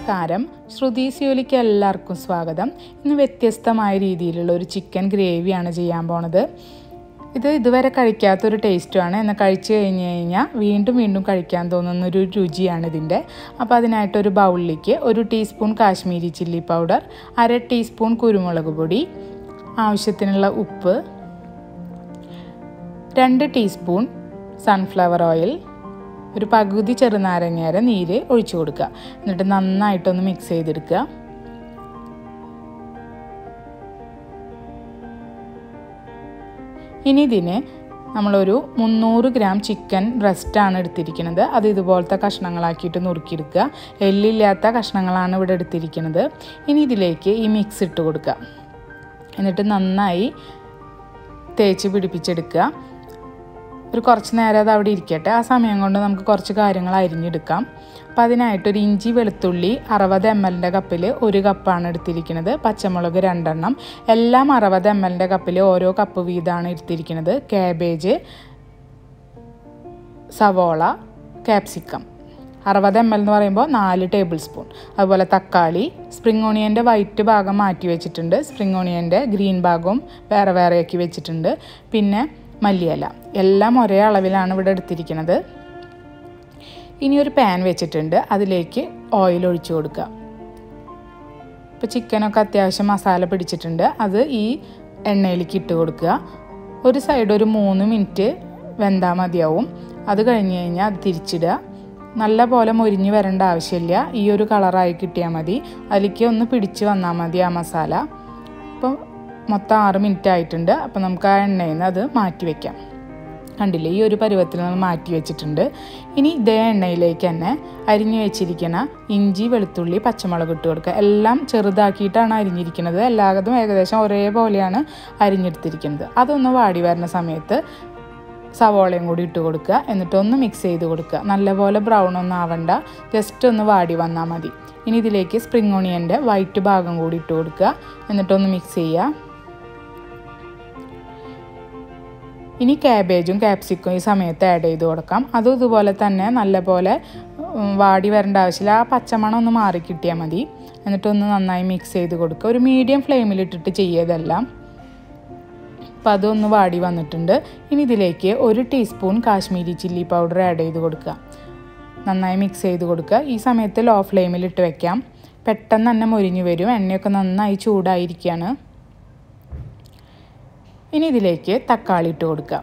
നമസ്കാരം ശ്രുതി സ്യൂലിക്ക് എല്ലാവർക്കും സ്വാഗതം ഇന്ന് വ്യത്യസ്തമായ രീതിയിലുള്ള ഒരു ചിക്കൻ ഗ്രേവിയാണ് ചെയ്യാൻ പോണത് ഇത് ഇതുവരെ കഴിക്കാത്തൊരു ടേസ്റ്റുമാണ് എന്നാൽ കഴിച്ചു കഴിഞ്ഞ് കഴിഞ്ഞാൽ വീണ്ടും വീണ്ടും കഴിക്കാൻ തോന്നുന്ന ഒരു രുചിയാണ് ഇതിൻ്റെ അപ്പോൾ അതിനായിട്ടൊരു ബൗളിലേക്ക് ഒരു ടീസ്പൂൺ കാശ്മീരി ചില്ലി പൗഡർ അര ടീസ്പൂൺ കുരുമുളക് പൊടി ആവശ്യത്തിനുള്ള ഉപ്പ് രണ്ട് ടീസ്പൂൺ സൺഫ്ലവർ ഓയിൽ ഒരു പകുതി ചെറുനാരങ്ങയുടെ നീര് ഒഴിച്ചു കൊടുക്കുക എന്നിട്ട് നന്നായിട്ടൊന്ന് മിക്സ് ചെയ്തെടുക്കുക ഇനി ഇതിന് നമ്മളൊരു മുന്നൂറ് ഗ്രാം ചിക്കൻ ബ്രസ്റ്റാണ് എടുത്തിരിക്കുന്നത് അത് ഇതുപോലത്തെ കഷ്ണങ്ങളാക്കിയിട്ട് നുറുക്കിയെടുക്കുക എല്ലില്ലാത്ത കഷ്ണങ്ങളാണ് ഇവിടെ എടുത്തിരിക്കുന്നത് ഇനി ഇതിലേക്ക് ഈ മിക്സ് ഇട്ട് കൊടുക്കുക എന്നിട്ട് നന്നായി തേച്ച് പിടിപ്പിച്ചെടുക്കുക ഒരു കുറച്ച് നേരം അത് അവിടെ ഇരിക്കട്ടെ ആ സമയം കൊണ്ട് നമുക്ക് കുറച്ച് കാര്യങ്ങൾ അരിഞ്ഞെടുക്കാം അപ്പം അതിനായിട്ട് ഒരു ഇഞ്ചി വെളുത്തുള്ളി അറുപത് എം എല്ലിൻ്റെ കപ്പിൽ ഒരു കപ്പാണ് എടുത്തിരിക്കുന്നത് പച്ചമുളക് രണ്ടെണ്ണം എല്ലാം അറുപത് എം എല്ലിൻ്റെ കപ്പിൽ ഓരോ കപ്പ് വീതമാണ് എടുത്തിരിക്കുന്നത് കാബേജ് സവോള ക്യാപ്സിക്കം അറുപത് എം എൽ എന്ന് പറയുമ്പോൾ നാല് ടേബിൾ സ്പൂൺ അതുപോലെ തക്കാളി സ്പ്രിംഗ് ഓണിയൻ്റെ വൈറ്റ് ഭാഗം മാറ്റി വെച്ചിട്ടുണ്ട് സ്പ്രിംഗ് ഓണിയൻ്റെ ഗ്രീൻ ഭാഗവും വേറെ വേറെയാക്കി വെച്ചിട്ടുണ്ട് പിന്നെ മല്ലിയില എല്ലാം ഒരേ അളവിലാണ് ഇവിടെ എടുത്തിരിക്കുന്നത് ഇനി ഒരു പാൻ വെച്ചിട്ടുണ്ട് അതിലേക്ക് ഓയിൽ ഒഴിച്ചു കൊടുക്കുക ഇപ്പോൾ ചിക്കനൊക്കെ അത്യാവശ്യം മസാല പിടിച്ചിട്ടുണ്ട് അത് ഈ എണ്ണയിലേക്ക് ഇട്ട് കൊടുക്കുക ഒരു സൈഡ് ഒരു മൂന്ന് മിനിറ്റ് വെന്താൽ മതിയാവും അത് കഴിഞ്ഞ് കഴിഞ്ഞാൽ അത് തിരിച്ചിടുക നല്ല പോലെ മൊരിഞ്ഞ് വരേണ്ട ആവശ്യമില്ല ഈ ഒരു കളറായി കിട്ടിയാൽ മതി അതിലേക്ക് ഒന്ന് പിടിച്ച് വന്നാൽ മതി ആ മസാല അപ്പോൾ മൊത്തം ആറ് മിനിറ്റ് ആയിട്ടുണ്ട് അപ്പോൾ നമുക്ക് ആ എണ്ണയിൽ നിന്ന് അത് മാറ്റി വയ്ക്കാം കണ്ടില്ലേ ഈ ഒരു പരുവത്തിൽ നിന്ന് മാറ്റി വെച്ചിട്ടുണ്ട് ഇനി ഇതേ എണ്ണയിലേക്ക് തന്നെ അരിഞ്ഞു വെച്ചിരിക്കുന്ന ഇഞ്ചി വെളുത്തുള്ളി പച്ചമുളക് ഇട്ട് കൊടുക്കുക എല്ലാം ചെറുതാക്കിയിട്ടാണ് അരിഞ്ഞിരിക്കുന്നത് എല്ലാതും ഏകദേശം ഒരേപോലെയാണ് അരിഞ്ഞെടുത്തിരിക്കുന്നത് അതൊന്ന് വാടി വരുന്ന സമയത്ത് സവോളയും കൂടി ഇട്ട് കൊടുക്കുക എന്നിട്ട് ഒന്ന് മിക്സ് ചെയ്ത് കൊടുക്കുക നല്ലപോലെ ബ്രൗൺ ഒന്നും ആവണ്ട ജസ്റ്റ് ഒന്ന് വാടി വന്നാൽ മതി ഇനി ഇതിലേക്ക് സ്പ്രിംഗ് ഓണിയൻ്റെ വൈറ്റ് ഭാഗം കൂടി ഇട്ട് കൊടുക്കുക എന്നിട്ടൊന്ന് മിക്സ് ചെയ്യുക ഇനി ക്യാബേജും ക്യാപ്സിക്കും ഈ സമയത്ത് ആഡ് ചെയ്ത് കൊടുക്കാം അതും ഇതുപോലെ തന്നെ നല്ലപോലെ വാടി വരേണ്ട ആവശ്യമില്ല ആ പച്ചമണം ഒന്ന് മാറി കിട്ടിയാൽ മതി എന്നിട്ടൊന്ന് നന്നായി മിക്സ് ചെയ്ത് കൊടുക്കുക ഒരു മീഡിയം ഫ്ലെയിമിലിട്ടിട്ട് ചെയ്യതെല്ലാം അപ്പോൾ അതൊന്ന് വാടി വന്നിട്ടുണ്ട് ഇനി ഇതിലേക്ക് ഒരു teaspoon Kashmiri chilli powder add ചെയ്ത് കൊടുക്കുക നന്നായി മിക്സ് ചെയ്ത് കൊടുക്കുക ഈ സമയത്ത് ലോ ഫ്ലെയിമിലിട്ട് വെക്കാം പെട്ടെന്ന് തന്നെ മൊരിഞ്ഞു വരും എണ്ണയൊക്കെ നന്നായി ചൂടായിരിക്കുകയാണ് ഇനി ഇതിലേക്ക് തക്കാളി ഇട്ട് കൊടുക്കുക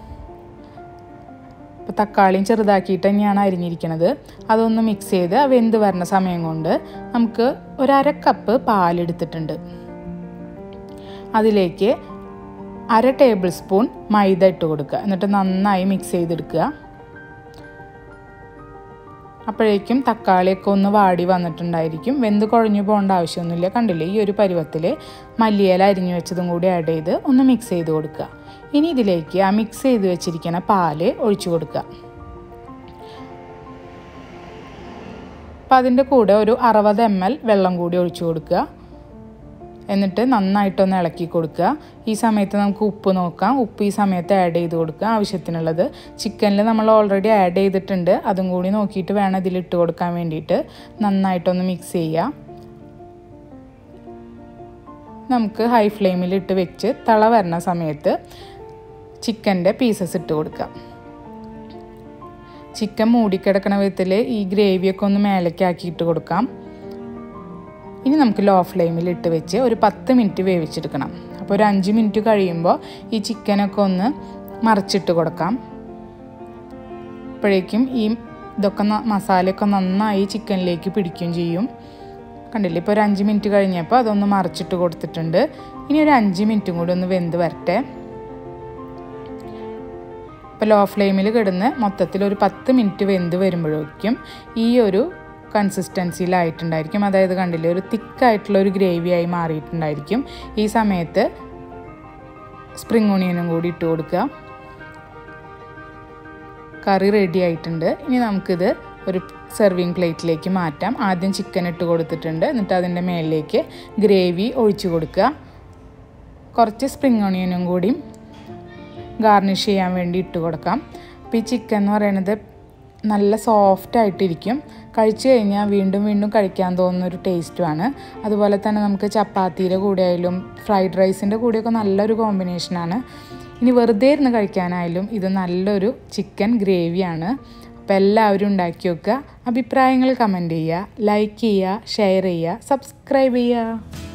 അപ്പോൾ തക്കാളിയും ചെറുതാക്കിയിട്ട് തന്നെയാണ് അരിഞ്ഞിരിക്കുന്നത് അതൊന്ന് മിക്സ് ചെയ്ത് വെന്ത് വരുന്ന സമയം കൊണ്ട് നമുക്ക് ഒരു അര കപ്പ് പാലെടുത്തിട്ടുണ്ട് അതിലേക്ക് അര ടേബിൾ സ്പൂൺ മൈദ ഇട്ട് കൊടുക്കുക എന്നിട്ട് നന്നായി മിക്സ് ചെയ്തെടുക്കുക അപ്പോഴേക്കും തക്കാളിയൊക്കെ ഒന്ന് വാടി വന്നിട്ടുണ്ടായിരിക്കും വെന്ത് കുഴഞ്ഞു പോകേണ്ട ആവശ്യമൊന്നുമില്ല കണ്ടില്ലേ ഈ ഒരു പരുവത്തിൽ മല്ലിയില അരിഞ്ഞു വെച്ചതും കൂടി ആഡ് ചെയ്ത് ഒന്ന് മിക്സ് ചെയ്ത് കൊടുക്കുക ഇനി ഇതിലേക്ക് ആ മിക്സ് ചെയ്ത് വെച്ചിരിക്കുന്ന പാല് ഒഴിച്ചു കൊടുക്കുക അപ്പം അതിൻ്റെ കൂടെ ഒരു അറുപത് എം എൽ വെള്ളം കൂടി ഒഴിച്ചു കൊടുക്കുക എന്നിട്ട് നന്നായിട്ടൊന്ന് ഇളക്കി കൊടുക്കുക ഈ സമയത്ത് നമുക്ക് ഉപ്പ് നോക്കാം ഉപ്പ് ഈ സമയത്ത് ആഡ് ചെയ്ത് കൊടുക്കുക ആവശ്യത്തിനുള്ളത് ചിക്കനിൽ നമ്മൾ ഓൾറെഡി ആഡ് ചെയ്തിട്ടുണ്ട് അതും കൂടി നോക്കിയിട്ട് വേണം ഇതിൽ ഇട്ട് കൊടുക്കാൻ വേണ്ടിയിട്ട് നന്നായിട്ടൊന്ന് മിക്സ് ചെയ്യുക നമുക്ക് ഹൈ ഫ്ലെയിമിൽ ഇട്ട് വെച്ച് തള വരുന്ന സമയത്ത് ചിക്കൻ്റെ പീസസ് ഇട്ട് കൊടുക്കാം ചിക്കൻ മൂടിക്കിടക്കണ വിധത്തിൽ ഈ ഗ്രേവിയൊക്കെ ഒന്ന് മേലേക്കാക്കിയിട്ട് കൊടുക്കാം ഇനി നമുക്ക് ലോ ഫ്ലെയിമിൽ ഇട്ട് വെച്ച് ഒരു പത്ത് മിനിറ്റ് വേവിച്ചെടുക്കണം അപ്പോൾ ഒരു അഞ്ച് മിനിറ്റ് കഴിയുമ്പോൾ ഈ ചിക്കനൊക്കെ ഒന്ന് മറിച്ചിട്ട് കൊടുക്കാം അപ്പോഴേക്കും ഈ ഇതൊക്കെ മസാലയൊക്കെ നന്നായി ചിക്കനിലേക്ക് പിടിക്കുകയും ചെയ്യും കണ്ടില്ലേ ഇപ്പോൾ ഒരു അഞ്ച് മിനിറ്റ് കഴിഞ്ഞപ്പോൾ അതൊന്ന് മറിച്ചിട്ട് കൊടുത്തിട്ടുണ്ട് ഇനി ഒരു അഞ്ച് മിനിറ്റും കൂടി ഒന്ന് വെന്ത് വരട്ടെ ഇപ്പോൾ ലോ ഫ്ലെയിമിൽ കിടന്ന് മൊത്തത്തിൽ ഒരു പത്ത് മിനിറ്റ് വെന്ത് വരുമ്പോഴേക്കും ഈ ഒരു കൺസിസ്റ്റൻസിയിലായിട്ടുണ്ടായിരിക്കും അതായത് കണ്ടില്ലേ ഒരു തിക്കായിട്ടുള്ള ഒരു ഗ്രേവി ആയി മാറിയിട്ടുണ്ടായിരിക്കും ഈ സമയത്ത് സ്പ്രിംഗ് ഓണിയനും കൂടി ഇട്ട് കൊടുക്കുക കറി റെഡി ആയിട്ടുണ്ട് ഇനി നമുക്കിത് ഒരു സെർവിങ് പ്ലേറ്റിലേക്ക് മാറ്റാം ആദ്യം ചിക്കൻ ഇട്ട് കൊടുത്തിട്ടുണ്ട് എന്നിട്ട് അതിൻ്റെ മേലിലേക്ക് ഗ്രേവി ഒഴിച്ചു കൊടുക്കുക കുറച്ച് സ്പ്രിംഗ് ഓണിയനും കൂടി ഗാർണിഷ് ചെയ്യാൻ വേണ്ടി ഇട്ട് കൊടുക്കാം അപ്പോൾ ഈ ചിക്കൻ എന്ന് പറയുന്നത് നല്ല സോഫ്റ്റ് ആയിട്ടിരിക്കും കഴിച്ചു കഴിഞ്ഞാൽ വീണ്ടും വീണ്ടും കഴിക്കാൻ തോന്നുന്ന ഒരു ടേസ്റ്റുമാണ് അതുപോലെ തന്നെ നമുക്ക് ചപ്പാത്തിയുടെ കൂടെ ആയാലും ഫ്രൈഡ് റൈസിൻ്റെ കൂടെയൊക്കെ നല്ലൊരു കോമ്പിനേഷനാണ് ഇനി വെറുതെ ഇരുന്ന് കഴിക്കാനായാലും ഇത് നല്ലൊരു ചിക്കൻ ഗ്രേവിയാണ് അപ്പോൾ എല്ലാവരും ഉണ്ടാക്കി വെക്കുക അഭിപ്രായങ്ങൾ കമൻറ്റ് ചെയ്യുക ലൈക്ക് ചെയ്യുക ഷെയർ ചെയ്യുക സബ്സ്ക്രൈബ് ചെയ്യുക